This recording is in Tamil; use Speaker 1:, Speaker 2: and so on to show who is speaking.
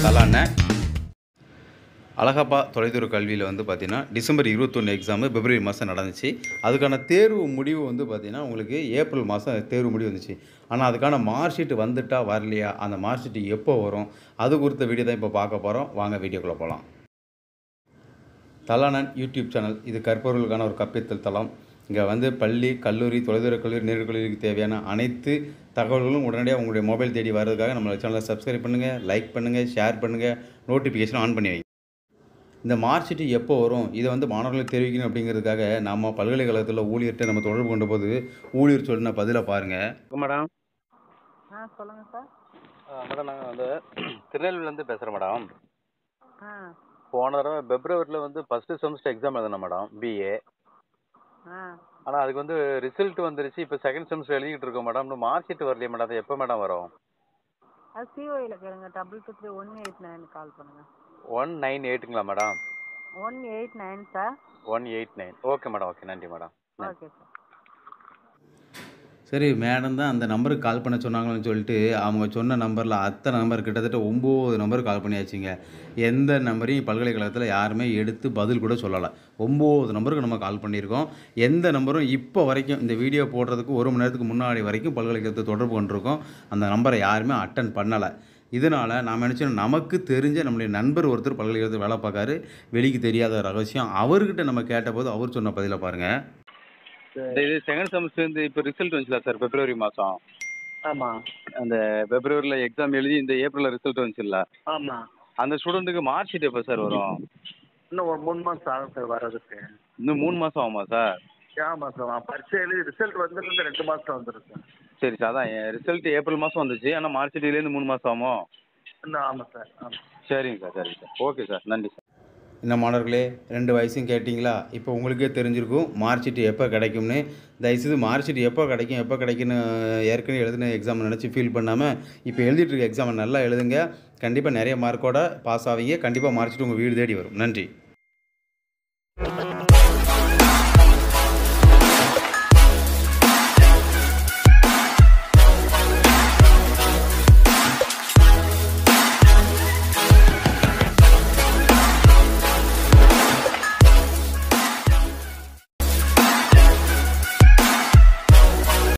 Speaker 1: தலாண்ண அழகப்பா தொலைதூர கல்வியில் வந்து பார்த்தீங்கன்னா டிசம்பர் இருபத்தொன்று எக்ஸாமு பிப்ரவரி மாதம் நடந்துச்சு அதுக்கான தேர்வு முடிவு வந்து பார்த்தீங்கன்னா உங்களுக்கு ஏப்ரல் மாதம் தேர்வு முடிவு வந்துச்சு ஆனால் அதுக்கான மார்க் ஷீட் வந்துட்டா வரலையா அந்த மார்க் ஷீட் எப்போ வரும் அது குறித்த வீடியோ தான் இப்போ பார்க்க போகிறோம் வாங்க வீடியோக்குள்ளே போகலாம் தலானன் யூடியூப் சேனல் இது கற்பவர்களுக்கான ஒரு கற்பித்தல் தளம் இங்கே வந்து பள்ளி கல்லூரி தொலைதூர கல்லூரி நேரு கல்லூரிக்கு தேவையான அனைத்து தகவல்களும் உடனடியாக உங்களுடைய மொபைல் தேடி வர்றதுக்காக நம்ம சேனலை சப்ஸ்கிரைப் பண்ணுங்கள் லைக் பண்ணுங்கள் ஷேர் பண்ணுங்கள் நோட்டிஃபிகேஷன் ஆன் பண்ணி வைங்க இந்த மார்க் ஷீட் எப்போ வரும் இதை வந்து மாணவர்களுக்கு தெரிவிக்கணும் அப்படிங்கிறதுக்காக நம்ம பல்கலைக்கழகத்தில் ஊழியர்கிட்ட நம்ம தொடர்பு கொண்ட போது ஊழியர் சொன்ன பதிலை பாருங்கள்
Speaker 2: மேடம்
Speaker 3: ஆ சொல்லுங்கள் சார்
Speaker 2: மேடம் நாங்கள் வந்து திருநெல்வேலிலேருந்து பேசுகிறோம் மேடம்
Speaker 3: ஆ
Speaker 2: போன தடவை பிப்ரவரியில் வந்து ஃபஸ்ட்டு செமஸ்டர் எக்ஸாம் எழுதினேன் மேடம் பிஏ
Speaker 3: ஆ
Speaker 2: ஆனால் அதுக்கு வந்து ரிசல்ட் வந்துருச்சு இப்போ செகண்ட் செமஸ்டர் எழுதிக்கிட்டு இருக்கோம் மேடம் இன்னும் மார்க் ஷீட் வரலையே மேடம் அது எப்போ மேடம் வரும்
Speaker 3: அது சிஓயில் கேளுங்க double two three one eight nine call பண்ணுங்கள்
Speaker 2: ஒன் நைன் எயிட்டுங்களா madam
Speaker 3: one eight nine sir
Speaker 2: one eight nine okay madam okay நன்றி மேடம்
Speaker 3: ஓகே சார்
Speaker 1: சரி மேடம் தான் அந்த நம்பருக்கு கால் பண்ண சொன்னாங்கன்னு சொல்லிட்டு அவங்க சொன்ன நம்பரில் அத்தனை நம்பர் கிட்டத்தட்ட ஒம்பது நம்பர் கால் பண்ணியாச்சுங்க எந்த நம்பரையும் பல்கலைக்கழகத்தில் யாருமே எடுத்து பதில் கூட சொல்லலை ஒம்பது நம்பருக்கு நம்ம கால் பண்ணியிருக்கோம் எந்த நம்பரும் இப்போ வரைக்கும் இந்த வீடியோ போடுறதுக்கு ஒரு மணி நேரத்துக்கு முன்னாடி வரைக்கும் பல்கலைக்கழகத்தை தொடர்பு கொண்டிருக்கோம் அந்த நம்பரை யாருமே அட்டன் பண்ணலை இதனால் நாம் நினச்சோம் நமக்கு தெரிஞ்ச நம்முடைய நண்பர் ஒருத்தர் பல்கலைக்கழகத்தில் வேலை பார்க்காரு வெளிக்கு தெரியாத ரகசியம் அவர்கிட்ட நம்ம கேட்டபோது அவர் சொன்ன பதிலை பாருங்கள்
Speaker 2: இந்த இது செகண்ட் செமஸ்டர் வந்து இப்போ ரிசல்ட் வந்துச்சுல சார் பிப்ரவரி மாதம்
Speaker 4: ஆமாம்
Speaker 2: அந்த பிப்ரவரியில் எக்ஸாம் எழுதி இந்த ஏப்ரலில் ரிசல்ட் வந்துச்சுல்ல
Speaker 4: ஆமாம்
Speaker 2: அந்த ஸ்டூடெண்ட்டுக்கு மார்க் ஷீட் எப்போ சார் வரும்
Speaker 4: இன்னும் ஒரு மூணு மாதம் ஆகும் சார் வர்றதுக்கு
Speaker 2: இன்னும் மூணு மாதம் ஆகுமா சார்
Speaker 4: ஆமாம் சார் பரீட்சை எழுதி ரிசல்ட் வந்துருந்து ரெண்டு மாதம் வந்துடும் சார்
Speaker 2: சரி சார் அதான் ரிசல்ட் ஏப்ரல் மாதம் வந்துச்சு ஆனால் மார்ச் ஷீட்லேருந்து மூணு மாதம் ஆகுமோ
Speaker 4: இன்னும் ஆமாம் சார் ஆமாம்
Speaker 2: சரிங்க சார் சரிங்க சார் ஓகே சார் நன்றி சார்
Speaker 1: என்ன மாணவர்களே ரெண்டு வயசும் கேட்டிங்களா இப்போ உங்களுக்கே தெரிஞ்சிருக்கும் மார்க் ஷீட் எப்போ கிடைக்கும்னு தயவுசெய்து மார்க் ஷீட் எப்போ கிடைக்கும் எப்போ கிடைக்குன்னு ஏற்கனவே எழுதின எக்ஸாம் நினச்சி ஃபீல் பண்ணாமல் இப்போ எழுதிட்டு இருக்க எக்ஸாமை நல்லா எழுதுங்க கண்டிப்பாக நிறைய மார்க்கோட பாஸ் ஆவீங்க கண்டிப்பாக மார்க் ஷீட் உங்கள் வீடு தேடி வரும் நன்றி